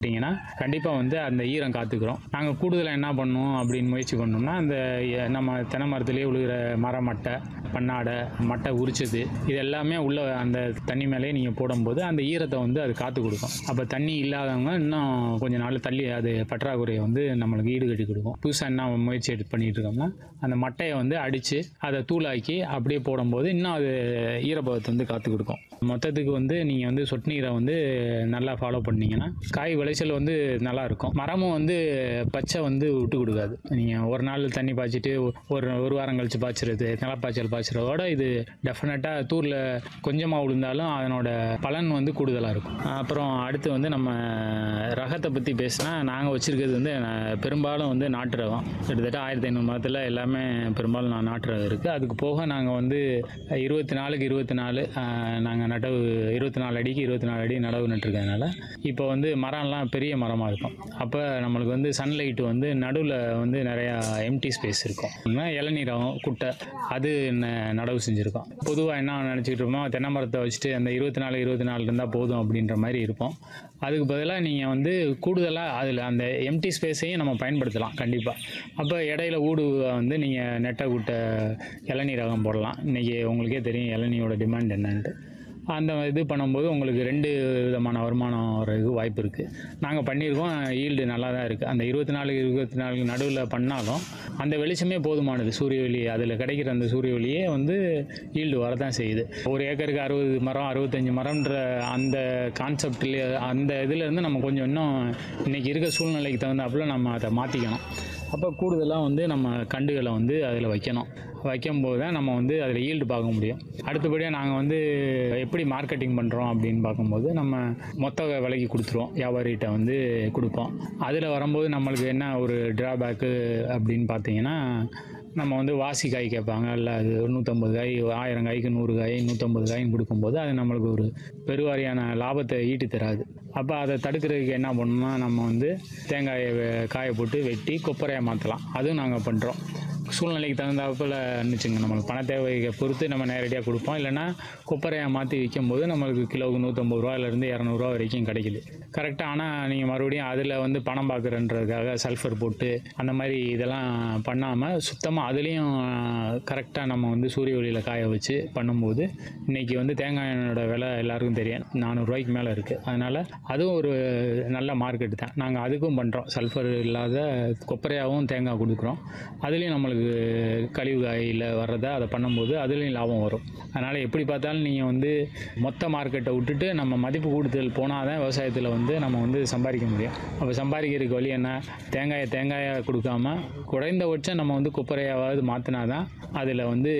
பார்த்தீங்கன்னா கண்டிப்பாக வந்து அந்த ஈரம் காத்துக்கிறோம் நாங்கள் கூடுதலாக என்ன பண்ணுவோம் அப்படின்னு முயற்சி பண்ணோம்னா அந்த எ- நம்ம தென்னை மரத்துலேயே விழுகிற மர மட்டை பண்ணாடை மட்டை உரிச்சது இது எல்லாமே உள்ள அந்த தண்ணி மேலேயே நீங்கள் போடும்போது அந்த ஈரத்தை வந்து அது காத்து கொடுக்கும் அப்போ தண்ணி இல்லாதவங்க இன்னும் கொஞ்ச நாள் தள்ளி அது பற்றாக்குறையை வந்து நம்மளுக்கு ஈடு கட்டி கொடுக்கும் புதுசாக என்ன முயற்சி எடுத்து பண்ணிட்டு இருக்கோம்னா அந்த மட்டையை வந்து அடித்து அதை தூளாக்கி அப்படியே போடும்போது இன்னும் அது ஈரப்பதத்தை வந்து காத்து கொடுக்கும் மொத்தத்துக்கு வந்து நீங்கள் வந்து சொட்டு நீரை வந்து நல்லா ஃபாலோ பண்ணீங்கன்னா காய் விளைச்சல் வந்து நல்லா இருக்கும் மரமும் வந்து பச்சை வந்து விட்டு கொடுக்காது நீங்கள் ஒரு நாள் தண்ணி பாய்ச்சிட்டு ஒரு ஒரு வாரம் கழிச்சு பாய்ச்சிறது நிலப்பாய்ச்சல் பாய்ச்சறதோட இது டெஃபினட்டாக தூரில் கொஞ்சமாக விழுந்தாலும் அதனோட பலன் வந்து கூடுதலாக இருக்கும் அப்புறம் அடுத்து வந்து நம்ம ரகத்தை பற்றி பேசினா நாங்கள் வச்சுருக்கிறது வந்து அஹ், பெரும்பாலும் வந்து நாட்டு ரகம் கிட்டத்தட்ட ஆயிரத்தி ஐநூறு மரத்தில் எல்லாமே பெரும்பாலும் நான் நாட்டு ரகம் இருக்குது அதுக்கு போக நாங்கள் வந்து இருபத்தி நாலுக்கு இருபத்தி நாலு நாங்கள் நடவு இருபத்தி நாலு அடிக்கு இருபத்தி நாலு அடி நடவு நட்டுருக்கறதுனால இப்போ வந்து மரம்லாம் பெரிய மரமாக இருக்கும் அப்போ நம்மளுக்கு வந்து சன்லைட் வந்து நடுவில் வந்து நிறையா எம்டி ஸ்பேஸ் இருக்கும் இல்லைன்னா இளநீரம் குட்டை அது ந- நடவு செஞ்சுருக்கோம் பொதுவாக என்ன நினச்சிக்கிட்டு இருப்போம் தென்னை மரத்தை வச்சுட்டு அந்த இருபத்தி நாலு இருபத்தி நாலு இருந்தால் போதும் அப்படின்ற மாதிரி இருப்போம் அதுக்கு பதிலாக நீங்கள் வந்து கூடுதலாக அதில் அந்த எம்டி ஸ்பேஸையும் நம்ம பயன்படுத்தலாம் கண்டிப்பாக அப்போ இடையில ஊடு வந்து நீங்கள் நெட்டை குட்டை இளநீ ரகம் போடலாம் இன்றைக்கி உங்களுக்கே தெரியும் இளநியோட டிமாண்ட் என்னன்ட்டு அந்த இது பண்ணும்போது உங்களுக்கு ரெண்டு விதமான வருமானம் வர்றதுக்கு வாய்ப்பு இருக்குது நாங்கள் பண்ணியிருக்கோம் ஈல்டு நல்லா தான் இருக்குது அந்த இருபத்தி நாலு இருபத்தி நாலு நடுவில் பண்ணாலும் அந்த வெளிச்சமே போதுமானது சூரிய ஒளி அதில் கிடைக்கிற அந்த சூரிய ஒளியே வந்து ஈல்டு வரதான் செய்யுது ஒரு ஏக்கருக்கு அறுபது மரம் அறுபத்தஞ்சு மரம்ன்ற அந்த கான்செப்ட்லேயே அந்த இதுலேருந்து நம்ம கொஞ்சம் இன்னும் இன்றைக்கி இருக்க சூழ்நிலைக்கு தகுந்தாப்புல நம்ம அதை மாற்றிக்கணும் அப்போ கூடுதலாக வந்து நம்ம கண்டுகளை வந்து அதில் வைக்கணும் வைக்கும்போது தான் நம்ம வந்து அதில் ஈல்டு பார்க்க முடியும் அடுத்தபடியாக நாங்கள் வந்து எப்படி மார்க்கெட்டிங் பண்ணுறோம் அப்படின்னு பார்க்கும்போது நம்ம மொத்த விலைக்கு கொடுத்துருவோம் வியாபாரிகிட்ட வந்து கொடுப்போம் அதில் வரும்போது நம்மளுக்கு என்ன ஒரு ட்ராபேக்கு அப்படின்னு பார்த்தீங்கன்னா நம்ம வந்து வாசி காய் கேட்பாங்க இல்லை அது ஒரு நூற்றம்பது காய் ஆயிரம் காய்க்கு நூறு காய் நூற்றம்பது காயின்னு கொடுக்கும்போது அது நம்மளுக்கு ஒரு பெருவாரியான லாபத்தை ஈட்டி தராது அப்போ அதை தடுக்கிறதுக்கு என்ன பண்ணணும்னா நம்ம வந்து தேங்காயை வெ- காய போட்டு வெட்டி கொப்பரையாக மாற்றலாம் அதுவும் நாங்கள் பண்ணுறோம் சூழ்நிலைக்கு தகுந்தாப்புல இருந்துச்சுங்க நம்மளுக்கு பண தேவையை பொறுத்து நம்ம நேரடியாக கொடுப்போம் இல்லைன்னா கொப்பரையாக மாற்றி விற்கும்போது நம்மளுக்கு கிலோவுக்கு நூற்றம்பது ரூபாயிலேருந்து இரநூறுவா வரைக்கும் கிடைக்குது கரெக்டாக ஆனால் நீங்கள் மறுபடியும் அதில் வந்து பணம் பார்க்குறன்றதுக்காக சல்ஃபர் போட்டு அந்த மாதிரி இதெல்லாம் பண்ணாமல் சுத்தமாக அதுலேயும் கரெக்டாக நம்ம வந்து சூரிய ஒளியில் காய வச்சு பண்ணும்போது இன்றைக்கி வந்து தேங்காய் எண்ணெயோட விலை எல்லாருக்கும் தெரியும் நானூறுரூவாய்க்கு மேலே இருக்குது அதனால் அதுவும் ஒரு நல்ல மார்க்கெட் தான் நாங்கள் அதுக்கும் பண்ணுறோம் சல்ஃபர் இல்லாத கொப்பரையாகவும் தேங்காய் கொடுக்குறோம் அதுலேயும் நம்மளுக்கு கழிவு காயில் வர்றதை அதை பண்ணும்போது அதுலேயும் லாபம் வரும் அதனால் எப்படி பார்த்தாலும் நீங்கள் வந்து மொத்த மார்க்கெட்டை விட்டுட்டு நம்ம மதிப்பு கூடுதல் போனால் தான் விவசாயத்தில் வந்து நம்ம வந்து சம்பாதிக்க முடியும் அப்போ சம்பாதிக்கிறதுக்கு வழி என்ன தேங்காயை தேங்காயாக கொடுக்காம குறைந்தபட்சம் நம்ம வந்து குப்பரையாவது மாற்றினா தான் அதில் வந்து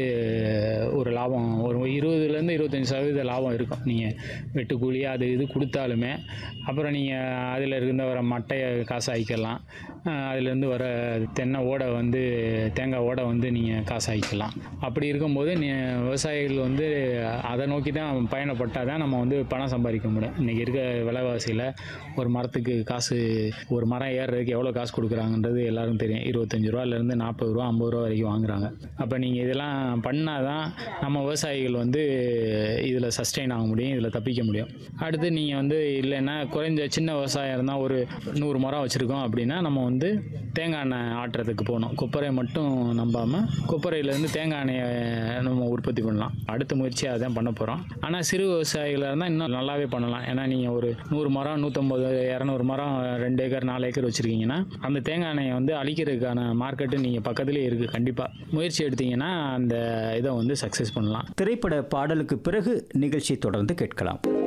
ஒரு லாபம் ஒரு இருபதுலேருந்து இருபத்தஞ்சி சதவீத லாபம் இருக்கும் நீங்கள் வெட்டுக்கூலி அது இது கொடுத்தாலுமே அப்புறம் நீங்கள் அதில் இருந்து வர மட்டையை காசாக்கிக்கலாம் அதுலேருந்து வர தென்னை ஓடை வந்து தேங்காய் ஓடை வந்து நீங்கள் காசாக்கிக்கலாம் அப்படி இருக்கும்போது நீ விவசாயிகள் வந்து அதை நோக்கி தான் பயணப்பட்டால் தான் நம்ம வந்து பணம் சம்பாதிக்க முடியும் இன்றைக்கி இருக்க விலைவாசியில் ஒரு மரத்துக்கு காசு ஒரு மரம் ஏறுறதுக்கு எவ்வளோ காசு கொடுக்குறாங்கன்றது எல்லாருக்கும் தெரியும் இருபத்தஞ்சி ரூபாலேருந்து நாற்பது ரூபா ஐம்பது ரூபா வரைக்கும் வாங்குறாங்க அப்போ நீங்கள் இதெல்லாம் பண்ணால் தான் நம்ம விவசாயிகள் வந்து இதில் சஸ்டெயின் ஆக முடியும் இதில் தப்பிக்க முடியும் அடுத்து நீங்கள் வந்து இல்லைன்னா குறைஞ்ச சின்ன விவசாயம் இருந்தால் ஒரு நூறு மரம் வச்சுருக்கோம் அப்படின்னா நம்ம வந்து தேங்காய் எண்ணெய் ஆட்டுறதுக்கு போகணும் கொப்பரையை மட்டும் நம்பாமல் கொப்பரையிலேருந்து தேங்காய் எண்ணெயை நம்ம உற்பத்தி பண்ணலாம் அடுத்த முயற்சியாக அதான் பண்ண போகிறோம் ஆனால் சிறு விவசாயிகளாக இருந்தால் இன்னும் நல்லாவே பண்ணலாம் ஏன்னா நீங்கள் ஒரு நூறு மரம் நூற்றம்பது இரநூறு மரம் ரெண்டு ஏக்கர் நாலு ஏக்கர் வச்சுருக்கீங்கன்னா அந்த தேங்காய் எண்ணெயை வந்து அழிக்கிறதுக்கான மார்க்கெட்டு நீங்கள் பக்கத்துலேயே இருக்குது கண்டிப்பாக முயற்சி எடுத்தீங்கன்னா அந்த இதை வந்து சக்ஸஸ் பண்ணலாம் திரைப்பட பாடலுக்கு பிறகு நிகழ்ச்சி தொடர்ந்து கேட்கலாம்